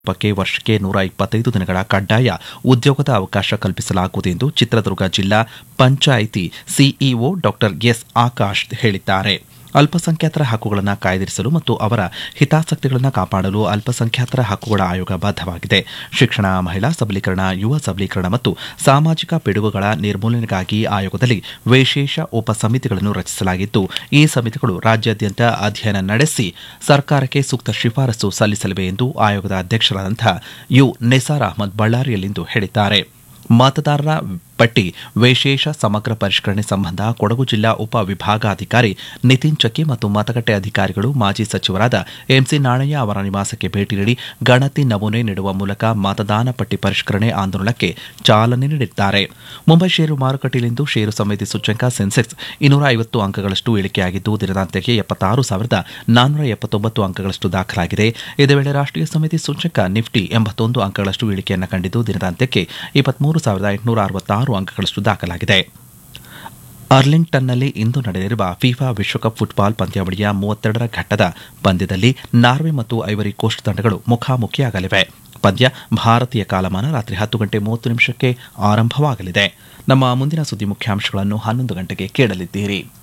ಬಗ್ಗೆ ವರ್ಷಕ್ಕೆ ನೂರ ಇಪ್ಪತ್ತೈದು ದಿನಗಳ ಕಡ್ಡಾಯ ಉದ್ಯೋಗದ ಅವಕಾಶ ಕಲ್ಪಿಸಲಾಗುವುದು ಎಂದು ಚಿತ್ರದುರ್ಗ ಜಿಲ್ಲಾ panchayat CEO Dr S Akash ಹೇಳಿದ್ದಾರೆ ಅಲ್ಪಸಂಖ್ಯಾತರ ಹಕ್ಕುಗಳನ್ನು ಕಾಯ್ದಿರಿಸಲು ಮತ್ತು ಅವರ ಹಿತಾಸಕ್ತಿಗಳನ್ನು ಕಾಪಾಡಲು ಅಲ್ಪಸಂಖ್ಯಾತರ ಹಕ್ಕುಗಳ ಆಯೋಗ ಬದ್ಧವಾಗಿದೆ ಶಿಕ್ಷಣ ಮಹಿಳಾ ಸಬಲೀಕರಣ ಯುವ ಸಬಲೀಕರಣ ಮತ್ತು ಸಾಮಾಜಿಕ ಪಿಡುಗುಗಳ ನಿರ್ಮೂಲನೆಗಾಗಿ ಆಯೋಗದಲ್ಲಿ ವಿಶೇಷ ಉಪಸಮಿತಿಗಳನ್ನು ರಚಿಸಲಾಗಿದ್ದು ಈ ಸಮಿತಿಗಳು ರಾಜ್ಯಾದ್ಯಂತ ಅಧ್ಯಯನ ನಡೆಸಿ ಸರ್ಕಾರಕ್ಕೆ ಸೂಕ್ತ ಶಿಫಾರಸು ಸಲ್ಲಿಸಲಿವೆ ಎಂದು ಆಯೋಗದ ಅಧ್ಯಕ್ಷರಾದಂತಹ ಯು ನಿಸಾರ್ ಅಹಮದ್ ಬಳ್ಳಾರಿಯಲ್ಲಿಂದು ಹೇಳಿದ್ದಾರೆ ಮತದಾರರ ಪಟ್ಟಿ ವಿಶೇಷ ಸಮಗ್ರ ಪರಿಷ್ಕರಣೆ ಸಂಬಂಧ ಕೊಡಗು ಜಿಲ್ಲಾ ಉಪ ವಿಭಾಗಾಧಿಕಾರಿ ನಿತಿನ್ ಚಕ್ಕಿ ಮತ್ತು ಮತಗಟ್ಟೆ ಅಧಿಕಾರಿಗಳು ಮಾಜಿ ಸಚಿವರಾದ ಎಂಸಿ ನಾಣಯ್ಯ ಅವರ ನಿವಾಸಕ್ಕೆ ಭೇಟಿ ನೀಡಿ ಗಣತಿ ನಮೂನೆ ನೀಡುವ ಮೂಲಕ ಮತದಾನ ಪಟ್ಟಿ ಪರಿಷ್ಕರಣೆ ಆಂದೋಲನಕ್ಕೆ ಚಾಲನೆ ನೀಡಿದ್ದಾರೆ ಮುಂಬೈ ಷೇರು ಮಾರುಕಟ್ಟೆಯಲ್ಲಿಂದು ಷೇರು ಸಮಿತಿ ಸೂಚ್ಯಂಕ ಸೆನ್ಸೆಕ್ಸ್ ಇನ್ನೂರ ಐವತ್ತು ಅಂಕಗಳಷ್ಟು ಇಳಿಕೆಯಾಗಿದ್ದು ದಿನದಾಂತ್ಯಕ್ಕೆ ಎಪ್ಪತ್ತಾರು ಸಾವಿರದ ನಾನ್ನೂರ ಎಪ್ಪತ್ತೊಂಬತ್ತು ಅಂಕಗಳಷ್ಟು ದಾಖಲಾಗಿದೆ ಇದೇ ವೇಳೆ ರಾಷ್ಟ್ರೀಯ ಸಮಿತಿ ಸೂಚ್ಯಂಕ ನಿಫ್ಟಿ ಎಂಬತ್ತೊಂದು ಅಂಕಗಳಷ್ಟು ಇಳಿಕೆಯನ್ನು ಕಂಡಿದ್ದು ದಿನದಾಂತ್ಯಕ್ಕೆ ಇಪ್ಪತ್ಮೂರು ಸಾವಿರದ ಎಂಟುನೂರ ಅರವತ್ತಾರು ಅಂಕಗಳಷ್ಟು ದಾಖಲಾಗಿದೆ ಅರ್ಲಿಂಗ್ಟನ್ನಲ್ಲಿ ಇಂದು ನಡೆಯಲಿರುವ ಫಿಫಾ ವಿಶ್ವಕಪ್ ಫುಟ್ಬಾಲ್ ಪಂದ್ಯಾವಳಿಯ ಮೂವತ್ತೆರಡರ ಘಟ್ಟದ ಪಂದ್ಯದಲ್ಲಿ ನಾರ್ವೆ ಮತ್ತು ಐವರಿ ಕೋಸ್ಟ್ ತಂಡಗಳು ಮುಖಾಮುಖಿಯಾಗಲಿವೆ ಪಂದ್ಯ ಭಾರತೀಯ ಕಾಲಮಾನ ರಾತ್ರಿ ಹತ್ತು ಗಂಟೆ ಮೂವತ್ತು ನಿಮಿಷಕ್ಕೆ ಆರಂಭವಾಗಲಿದೆ ನಮ್ಮ ಮುಂದಿನ ಸುದ್ದಿ ಮುಖ್ಯಾಂಶಗಳನ್ನು ಹನ್ನೊಂದು ಗಂಟೆಗೆ ಕೇಳಲಿದ್ದೀರಿ